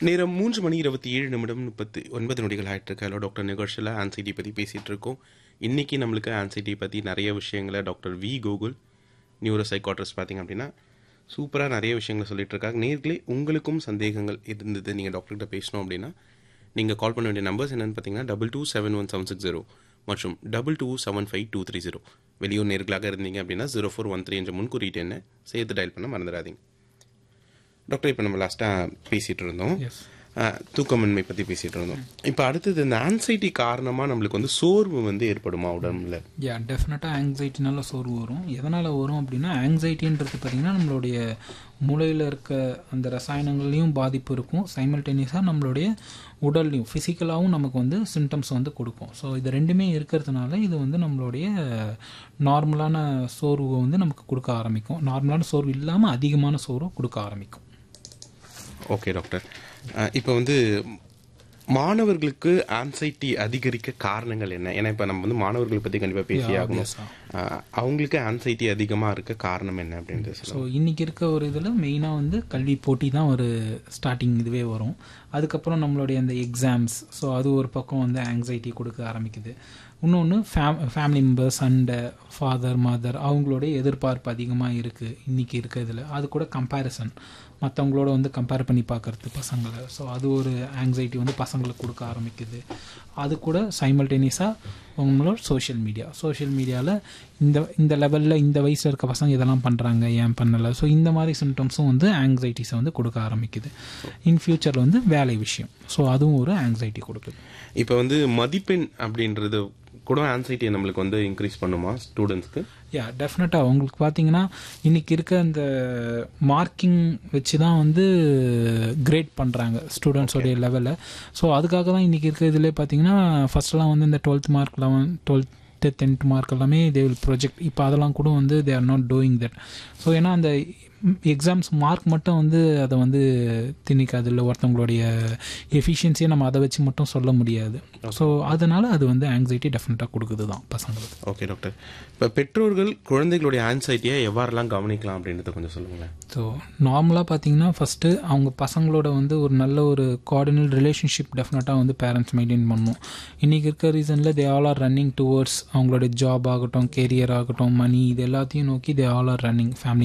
நேரம் மூன்று மணி இருபத்தி ஏழு நிமிடம் முப்பத்தி ஒன்பது நொடிகள் ஆயிட்டு இருக்கு ஹலோ டாக்டர் நிகழ்ச்சியில் ஆன்சைட்டி பற்றி பேசிகிட்டு இருக்கோம் இன்னைக்கு நம்மளுக்கு ஆன்சைட்டி பற்றி நிறைய விஷயங்களை doctor V Gokul neuro psychiatrist பார்த்தீங்க அப்படின்னா சூப்பராக நிறைய விஷயங்களை சொல்லிட்டு இருக்காங்க நேர்களே உங்களுக்கும் சந்தேகங்கள் இருந்தது நீங்கள் டாக்டர்கிட்ட பேசணும் அப்படின்னா நீங்கள் கால் பண்ண வேண்டிய நம்பர்ஸ் என்னென்னு பார்த்தீங்கன்னா double two seven one seven six zero மற்றும் double two seven five two three zero வெளியூர் நேர்களாக இருந்தீங்க அப்படின்னா ஜீரோ ஃபோர் ஒன் த்ரீ என்ற முன்குறியீட்டு என்ன சேர்த்து டயல் பண்ண மறந்துடாதீங்க டாக்டர் இப்போ நம்ம லாஸ்ட்டாக பேசிகிட்டு இருந்தோம் அஹ், தூக்கமின்மை பற்றி பேசிகிட்டு இருந்தோம் இப்போ அடுத்தது இந்த ஆன்சைட்டி காரணமாக நம்மளுக்கு வந்து சோர்வு வந்து ஏற்படுமா உடம்புல யா டெஃபினட்டாக ஆங்ஸைட்டினால சோர்வு வரும் எதனால் வரும் அப்படின்னா ஆங்ஸைட்டின்றது பார்த்திங்கன்னா நம்மளுடைய மூளையில் இருக்க அந்த ரசாயனங்கள்லையும் பாதிப்பு இருக்கும் சைமல்டேனியஸாக நம்மளுடைய உடல்லையும் ஃபிசிக்கலாகவும் நமக்கு வந்து சிம்டம்ஸ் வந்து கொடுக்கும் ஸோ இது ரெண்டுமே இருக்கிறதுனால இது வந்து நம்மளுடைய நார்மலான சோர்வை வந்து நமக்கு கொடுக்க ஆரம்பிக்கும் நார்மலான சோர்வு இல்லாமல் அதிகமான சோர்வு கொடுக்க ஆரம்பிக்கும் ஓகே டாக்டர் அஹ், இப்போ வந்து மாணவர்களுக்கு ஆன்சைட்டி அதிகரிக்க காரணங்கள் என்ன ஏன்னா இப்போ நம்ம வந்து மாணவர்களை பற்றி கண்டிப்பாக பேசி ஆகணும் obvious-ஆ. அஹ், அவங்களுக்கு ஆன்சைட்டி அதிகமாக இருக்க காரணம் என்ன அப்படின்றது ஸோ சொல்லுங்கள் இன்றைக்கி இருக்க ஒரு இதில் மெயினாக வந்து கல்வி போட்டி தான் ஒரு ஸ்டார்டிங் இதுவே வரும் அதுக்கப்புறம் நம்மளுடைய அந்த எக்ஸாம்ஸ் ஸோ அது ஒரு பக்கம் வந்து ஆங்ஸைட்டி கொடுக்க ஆரம்பிக்குது இன்னொன்று fam family members and father mother அவங்களுடைய எதிர்பார்ப்பு அதிகமாக இருக்குது இன்றைக்கி இருக்க இதில் அது கூட கம்பேரிசன் மற்றவங்களோட வந்து கம்பேர் பண்ணி பார்க்கறது பசங்களை ஸோ அது ஒரு ஆங்ஸைட்டி வந்து பசங்களுக்கு கொடுக்க ஆரம்பிக்குது அது கூட சைமல்டேனியஸாக உங்களோட சோஷியல் மீடியா சோஷியல் மீடியாவில் இந்த இந்த லெவலில் இந்த வயசில் இருக்க பசங்க இதெல்லாம் பண்ணுறாங்க ஏன் பண்ணலை ஸோ இந்த மாதிரி சிம்டம்ஸும் வந்து ஆங்ஸைட்டிஸை வந்து கொடுக்க ஆரம்பிக்குது இன் ஃபியூச்சரில் வந்து வேலை விஷயம் ஸோ அதுவும் ஒரு ஆங்ஸைட்டி கொடுக்குது இப்போ வந்து மதிப்பெண் அப்படின்றது கூட ஆன்சைட்டியை நம்மளுக்கு வந்து இன்க்ரீஸ் பண்ணுமா ஸ்டூடெண்ட்ஸ்க்கு யா டெஃபினட்டாக உங்களுக்கு பார்த்தீங்கன்னா இன்றைக்கி இருக்க அந்த மார்க்கிங் வச்சு தான் வந்து கிரேட் பண்ணுறாங்க ஸ்டூடெண்ட்ஸோடைய லெவலில் ஸோ அதுக்காக தான் இன்றைக்கி இருக்க இதில் பார்த்தீங்கன்னா ஃபஸ்ட்டெல்லாம் வந்து இந்த twelfth mark eleven twelfth tenth mark எல்லாமே தே வில் ப்ரொஜெக்ட் இப்போ அதெல்லாம் கூட வந்து they are not doing that so ஏன்னா அந்த எக்ஸாம்ஸ் மார்க் மட்டும் வந்து அதை வந்து திணிக்காது இல்லை ஒருத்தவங்களுடைய எஃபிஷியன்சியை நம்ம அதை வச்சு மட்டும் சொல்ல முடியாது ஸோ அதனால அது வந்து ஆங்ஸைட்டி டெஃபினட்டாக கொடுக்குது தான் பசங்களுக்கு ஓகே டாக்டர் இப்போ பெற்றோர்கள் குழந்தைகளுடைய ஆன்சைட்டியை எவ்வாறெல்லாம் கவனிக்கலாம் அப்படின்றத கொஞ்சம் சொல்லுங்களேன் ஸோ நார்மலாக பார்த்தீங்கன்னா ஃபஸ்ட்டு அவங்க பசங்களோட வந்து ஒரு நல்ல ஒரு கோஆர்டினல் ரிலேஷன்ஷிப் டெஃபினட்டாக வந்து பேரண்ட்ஸ் மெயின்டைன் பண்ணணும் இன்றைக்கி இருக்க ரீசனில் they all are running towards அவங்களோட ஜாப் ஆகட்டும் கெரியர் ஆகட்டும் மணி இது எல்லாத்தையும் நோக்கி they all are running family